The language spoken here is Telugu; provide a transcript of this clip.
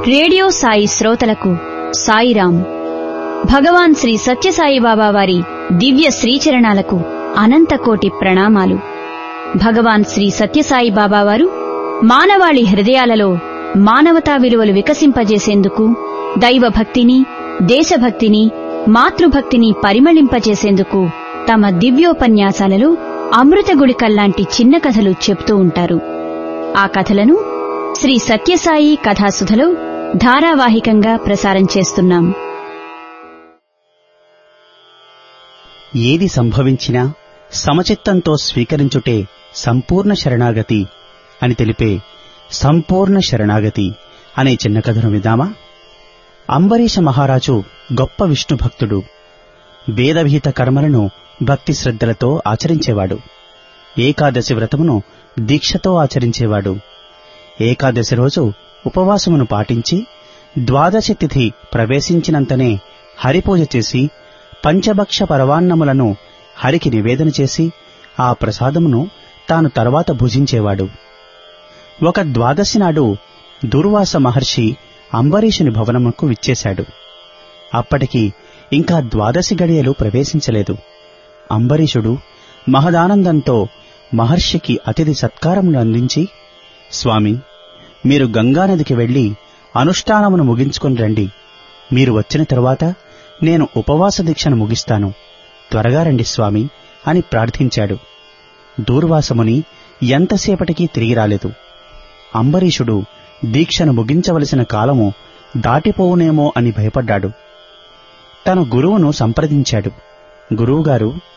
రేడియో సాయి శ్రోతలకు సాయిరాం భగవాన్ శ్రీ సత్యసాయి బాబా వారి దివ్య శ్రీచరణాలకు అనంతకోటి ప్రణామాలు భగవాన్ శ్రీ సత్యసాయి బాబా వారు మానవాళి హృదయాలలో మానవతా విలువలు వికసింపజేసేందుకు దైవభక్తిని దేశభక్తిని మాతృభక్తిని పరిమళింపజేసేందుకు తమ దివ్యోపన్యాసాలలో అమృతగుళికల్లాంటి చిన్న కథలు చెప్తూ ఉంటారు ఆ కథలను శ్రీ సత్యసాయి కథాసుధలో ధారావాహికంగా ప్రసారం చేస్తున్నాం ఏది సంభవించినా సమచిత్తంతో స్వీకరించుటే సంపూర్ణ శరణాగతి అని తెలిపే సంపూర్ణ శరణాగతి అనే చిన్న కథను విదామా అంబరీష మహారాజు గొప్ప విష్ణు భక్తుడు వేదవిహిత కర్మలను భక్తి శ్రద్ధలతో ఆచరించేవాడు ఏకాదశి వ్రతమును దీక్షతో ఆచరించేవాడు ఏకాదశి రోజు ఉపవాసమును పాటించి ద్వాదశి తిథి ప్రవేశించినంతనే హరిపూజ చేసి పంచభక్ష పరవాన్నములను హరికి నివేదన చేసి ఆ ప్రసాదమును తాను తర్వాత భుజించేవాడు ఒక ద్వాదశి నాడు దుర్వాస మహర్షి అంబరీషుని భవనముకు విచ్చేశాడు అప్పటికి ఇంకా ద్వాదశి గడియలు ప్రవేశించలేదు అంబరీషుడు మహదానందంతో మహర్షికి అతిథి సత్కారములు అందించి స్వామి మీరు గంగానదికి వెళ్లి అనుష్ఠానమును ముగించుకొని రండి మీరు వచ్చిన తరువాత నేను ఉపవాస దీక్షను ముగిస్తాను త్వరగా రండి స్వామి అని ప్రార్థించాడు దూర్వాసముని ఎంతసేపటికి తిరిగి రాలేదు అంబరీషుడు దీక్షను ముగించవలసిన కాలము దాటిపోవునేమో అని భయపడ్డాడు తన గురువును సంప్రదించాడు గురువుగారు